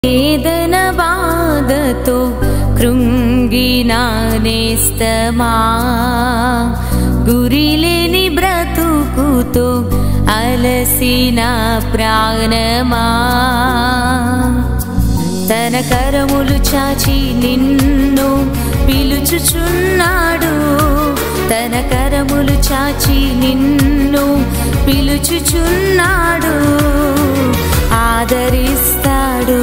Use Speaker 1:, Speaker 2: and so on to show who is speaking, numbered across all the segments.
Speaker 1: వేదన బాధతో కృంగిన నేస్తమా గురిలేని బ్రతుకుతో అలసిన ప్రాణమా తన కరములు చాచి నిన్ను పిలుచుచున్నాడు తన కరములు చాచి నిన్ను పిలుచుచున్నాడు ఆదరిస్తాడు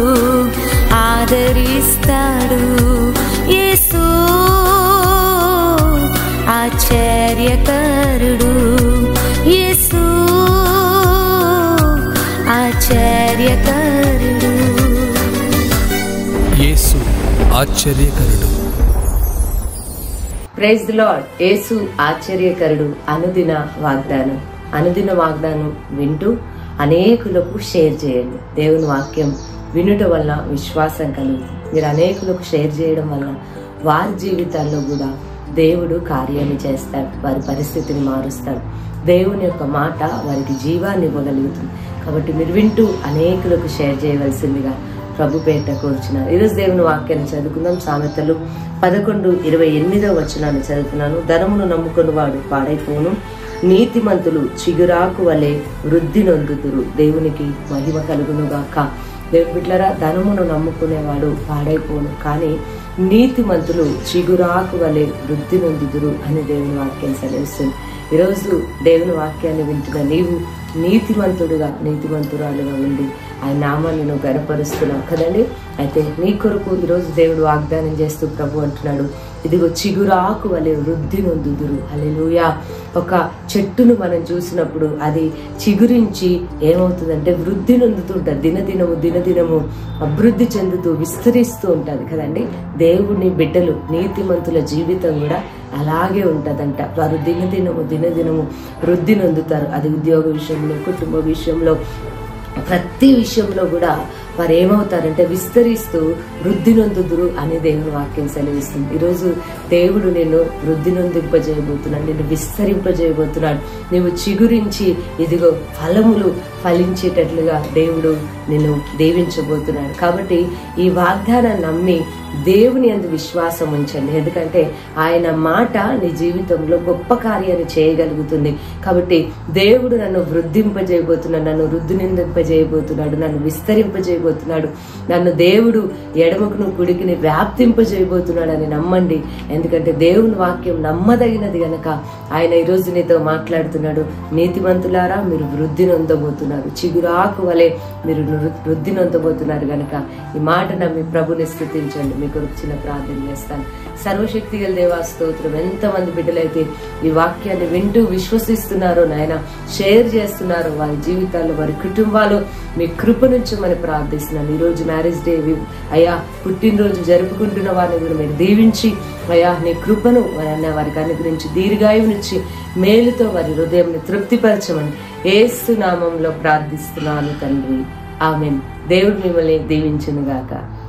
Speaker 1: ఆదరిస్తాడు యేసు ఆశ్చర్యకరుడు యేసు ఆశ్చర్యకరుడు
Speaker 2: యేసు ఆశ్చర్యకరుడు
Speaker 3: ప్రైజ్ ది లార్డ్ యేసు ఆశ్చర్యకరుడు అనుదిన వాగ్దానం అనుదిన వాగ్దానం వింటూ అనేకులకు షేర్ చేయండి దేవుని వాక్యం వినుట వల్ల విశ్వాసం కలుగుతుంది మీరు అనేకులకు షేర్ చేయడం వల్ల వారి జీవితాల్లో కూడా దేవుడు కార్యాన్ని చేస్తాడు వారి పరిస్థితిని మారుస్తాడు దేవుని యొక్క మాట వారికి జీవాన్ని ఇవ్వగలుగుతుంది కాబట్టి మీరు వింటూ అనేకులకు షేర్ చేయవలసిందిగా ప్రభు పేట కూర్చున్నారు ఈరోజు దేవుని వాక్యాన్ని చదువుకుందాం సామెతలు పదకొండు ఇరవై ఎనిమిదో వచనాన్ని చదువుతున్నాను ధనమును నమ్ముకుని వాడు పాడైపోను నీతిమంతులు చిగురాకు వలె వృద్ధి నొందుతురు దేవునికి మహిమ కలుగునుగాక దేవుని బిడ్డలారా ధనమును నమ్ముకునేవాడు పాడైపోను కానీ నీతిమంతులు చిగురాకు వలె వృద్ధి నొందుదురు అని దేవుని వాక్యం సెలవిస్తుంది ఈరోజు దేవుని వాక్యాన్ని వింటున్న నీవు నీతిమంతుడుగా నీతిమంతురాలుగా ఉండి ఆయన నామాన్ని నువ్వు గనపరుస్తున్నావు కదండి అయితే నీ కొరకు ఈరోజు దేవుడు వాగ్దానం చేస్తూ ప్రభు అంటున్నాడు ఇదిగో చిగురాకు వలె వృద్ధి నొందుదురు అలెలుయా ఒక చెట్టును మనం చూసినప్పుడు అది చిగురించి ఏమవుతుందంటే వృద్ధి నొందుతుంటుంది దినదినము దినదినము అభివృద్ధి చెందుతూ విస్తరిస్తూ ఉంటుంది కదండి దేవుని బిడ్డలు నీతిమంతుల జీవితం కూడా అలాగే ఉంటదంట వారు దినదినము దినదినము వృద్ధి నొందుతారు అది ఉద్యోగ విషయంలో కుటుంబ విషయంలో ప్రతి విషయంలో కూడా వారు ఏమవుతారంటే విస్తరిస్తూ వృద్ధి నొందుదురు అని దేవుని వాక్యం సెలవిస్తుంది ఈరోజు దేవుడు నిన్ను వృద్ధి నొందింపజేయబోతున్నాడు నిన్ను విస్తరింపజేయబోతున్నాడు నువ్వు చిగురించి ఇదిగో ఫలములు ఫలించేటట్లుగా దేవుడు నిన్ను దీవించబోతున్నాడు కాబట్టి ఈ వాగ్దానాన్ని నమ్మి దేవుని అందు విశ్వాసం ఉంచండి ఎందుకంటే ఆయన మాట నీ జీవితంలో గొప్ప కార్యాన్ని చేయగలుగుతుంది కాబట్టి దేవుడు నన్ను వృద్ధింపజేయబోతున్నాడు నన్ను వృద్ధి నిందింపజేయబోతున్నాడు నన్ను విస్తరింపజేయబోతున్నాడు నన్ను దేవుడు ఎడమకును కుడికిని వ్యాప్తింపజేయబోతున్నాడు అని నమ్మండి ఎందుకంటే దేవుని వాక్యం నమ్మదగినది గనక ఆయన ఈరోజు నీతో మాట్లాడుతున్నాడు నీతిమంతులారా మీరు వృద్ధి నొందబోతున్నారు చిగురాకు వలె మీరు వృ- వృద్ధి నొందబోతున్నారు గనక ఈ మాట నమ్మి ప్రభుని స్థుతించండి మీకు చిన్న ప్రార్థన చేస్తాను సర్వశక్తి గల దేవా స్తోత్రం ఎంతమంది బిడ్డలైతే ఈ వాక్యాన్ని వింటూ విశ్వసిస్తున్నారో నాయన షేర్ చేస్తున్నారో వారి జీవితాల్లో వారి కుటుంబాలు మీ కృప నుంచి మనం ప్రార్థిస్తున్నాను ఈ రోజు మ్యారేజ్ డే వి- అయ్యా పుట్టినరోజు జరుపుకుంటున్న వారిని కూడా మీరు దీవించి అయ్యా నీ కృపను అన్న వారికి అనుగ్రహించి దీర్ఘాయువునిచ్చి మేలుతో వారి హృదయం తృప్తిపరచమని ఏసు నామంలో ప్రార్థిస్తున్నాను తండ్రి ఆమెన్ దేవుడు మిమ్మల్ని దీవించును గాక